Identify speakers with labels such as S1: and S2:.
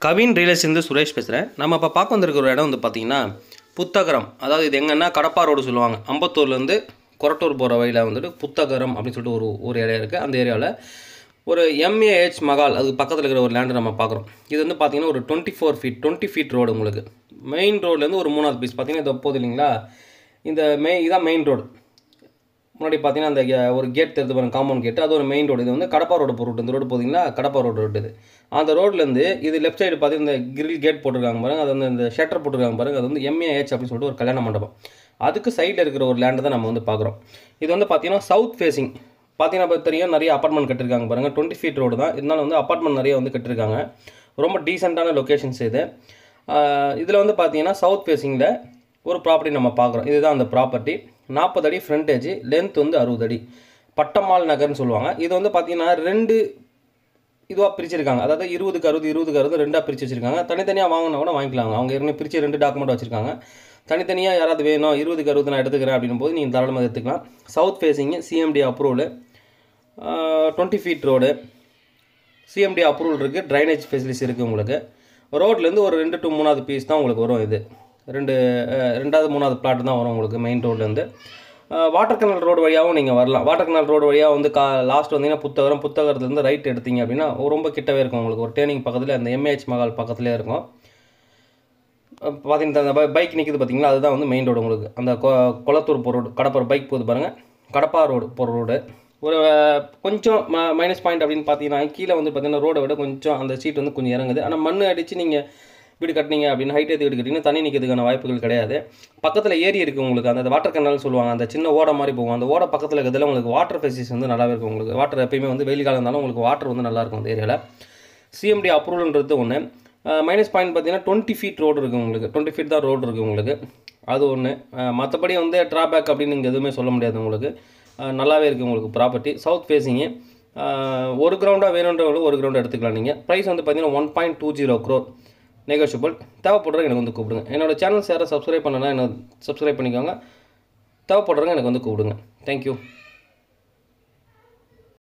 S1: கவின் ரியலிஸ்ட்லேருந்து சுரேஷ் பேசுகிறேன் நம்ம இப்போ பார்க்க வந்திருக்கிற ஒரு இடம் வந்து பார்த்திங்கன்னா புத்தகரம் அதாவது இது எங்கன்னா கடப்பா ரோடு சொல்லுவாங்க அம்பத்தூர்லேருந்து கொரட்டூர் போகிற வழியில் வந்துட்டு புத்தகரம் அப்படின்னு சொல்லிட்டு ஒரு ஒரு ஏரியா இருக்குது அந்த ஏரியாவில் ஒரு எம்ஏஹெச் மகால் அதுக்கு பக்கத்தில் இருக்கிற ஒரு லேண்டை நம்ம பார்க்குறோம் இது வந்து பார்த்திங்கன்னா ஒரு twenty four feet twenty feet road உங்களுக்கு மெயின் ரோட்லேருந்து ஒரு மூணாவது பீஸ் பார்த்தீங்கன்னா இது போகுது இல்லைங்களா இந்த மெயின் இதான் மெயின் ரோடு முன்னாடி பார்த்தீங்கன்னா அந்த கே- ஒரு கேட் தெரிஞ்சு பாருங்க காம்பவுண்ட் கேட் அது ஒரு மெயின் ரோடு இது வந்து கடப்பா ரோடு போகிற இந்த ரோடு போதிங்கன்னா கடப்பா ரோடு ரோடு இது அந்த ரோட்லேருந்து இது லெஃப்ட் சைடு பார்த்தீங்கன்னா இந்த கிரில் கேட் போட்டிருக்காங்க பாருங்க அது வந்து இந்த ஷட்டர் போட்டிருக்காங்க பாருங்க அது வந்து எம்ஏஹெச் அப்படின்னு சொல்லிட்டு ஒரு கல்யாண மண்டபம் அதுக்கு சைடில் இருக்கிற ஒரு லேண்டை தான் நம்ம வந்து பார்க்குறோம் இது வந்து பார்த்தீங்கன்னா சவுத் ஃபேசிங் பார்த்தீங்கன்னா இப்போ தெரியும் நிறைய அப்பார்ட்மெண்ட் கட்டிருக்காங்க பாருங்கள் டுவெண்ட்டி ஃபீட் ரோடு தான் இருந்தாலும் வந்து அப்பார்ட்மெண்ட் நிறைய வந்து கட்டிருக்காங்க ரொம்ப டீசெண்டான லொக்கேஷன்ஸ் இது இதில் வந்து பார்த்தீங்கன்னா சவுத் ஃபேஸிங்கில் ஒரு ப்ராப்பர்ட்டி நம்ம பார்க்குறோம் இதுதான் அந்த ப்ராப்பர்ட்டி நாற்பது அடி ஃப்ரண்டேஜ் லென்த் வந்து அறுபது அடி பட்டம்மாள் நகர்னு சொல்லுவாங்க இது வந்து பார்த்தீங்கன்னா ரெண்டு இதுவாக பிரிச்சிருக்காங்க அதாவது இருபதுக்கு அறுபது இருபதுக்கு அறுபது ரெண்டாக பிரித்து வச்சிருக்காங்க தனித்தனியாக வாங்கினா கூட வாங்கிக்கலாங்க அவங்க ஏற்கனவே பிரித்து ரெண்டு டாக்குமெண்ட் வச்சிருக்காங்க தனித்தனியாக யாராவது வேணும் இருபதுக்கு அறுபது நான் எடுத்துக்கிறேன் அப்படின்னும் போது நீங்கள் தாராளமாக எடுத்துக்கலாம் south facing C M D approval twenty feet road C M D approval இருக்குது ட்ரைனேஜ் ஃபெசிலிட்டிஸ் இருக்குது உங்களுக்கு ரோட்லேருந்து ஒரு ரெண்டு டு மூணாவது பீஸ் தான் உங்களுக்கு வரும் இது ரெண்டு அஹ், ரெண்டாவது மூணாவது பிளாட் தான் வரும் உங்களுக்கு மெயின் ரோட்லேருந்து வாட்டர் கனல் ரோடு வழியாகவும் நீங்கள் வரலாம் வாட்டர் கனல் ரோடு வழியாக வந்து கா லாஸ்ட் வந்தீங்கன்னா புத்தகரம் புத்தகரத்துலேருந்து ரைட் எடுத்தீங்க அப்படின்னா ரொம்ப கிட்டவே இருக்கும் உங்களுக்கு ஒரு டேர்னிங் பக்கத்தில் அந்த எம்ஏஹெச் மகால் பக்கத்துலேயே இருக்கும் பார்த்தீங்கன்னா அந்த பைக் நிற்குது பார்த்தீங்களா அதுதான் வந்து மெயின் ரோடு உங்களுக்கு அந்த கொ கொளத்தூர் போகிற ரோடு கடப்பா பைக் போகுது பாருங்கள் கடப்பா ரோடு போகிற ரோடு ஒரு அஹ், கொஞ்சம் ம மைனஸ் பாயிண்ட் அப்படின்னு பார்த்தீங்கன்னா கீழே வந்து பார்த்தீங்கன்னா ரோடை விட கொஞ்சம் அந்த சீட் வந்து கொஞ்சம் இறங்குது ஆனால் மண் அடித்து நீங்கள் வீடு கட்டினீங்க அப்படின்னு ஹைட் ஏற்றி வீடு கட்டிங்கன்னா தண்ணி நிற்கிறதுக்கான வாய்ப்புகள் கிடையாது பக்கத்தில் ஏரி இருக்குது உங்களுக்கு அந்த வாட்டர் கனல் சொல்லுவாங்க அந்த சின்ன ஓடை மாதிரி போகும் அந்த ஓடை பக்கத்தில் இருக்கிறதுல உங்களுக்கு வாட்டர் ஃபெசிலிட்டிஸ் வந்து நல்லாவே இருக்கும் உங்களுக்கு வாட்டர் எப்பயுமே வந்து வெயில் காலம் இருந்தாலும் உங்களுக்கு வாட்டர் வந்து நல்லா இருக்கும் அந்த ஏரியாவில் சிஎம்டி அப்ரூவல்ன்றது ஒன்று மைனஸ் பாயிண்ட் பார்த்தீங்கன்னா டுவெண்ட்டி ஃபீட் ரோடு இருக்குது உங்களுக்கு டுவெண்ட்டி ஃபீட் தான் ரோடு இருக்குது உங்களுக்கு அது ஒன்று மற்றபடி வந்து ட்ராபேக் அப்படின்னு இங்கே எதுவுமே சொல்ல முடியாது உங்களுக்கு அஹ், நல்லாவே இருக்குது உங்களுக்கு ப்ராப்பர்ட்டி சவுத் ஃபேஸிங்கு ஒரு கிரவுண்டாக வேணுன்றவங்களுக்கு ஒரு கிரவுண்ட் எடுத்துக்கலாம் நீங்கள் ப்ரைஸ் வந்து பார்த்தீங்கன்னா one point two zero crore negotiable தேவைப்படுறவங்க எனக்கு வந்து கூப்பிடுங்க என்னோட சேனல்ஸ் யாரும் சப்ஸ்கிரைப் பண்ணனா என்ன சப்ஸ்கிரைப் பண்ணிக்கோங்க தேவைப்படுறவங்க எனக்கு வந்து கூப்பிடுங்க தேங்க்யூ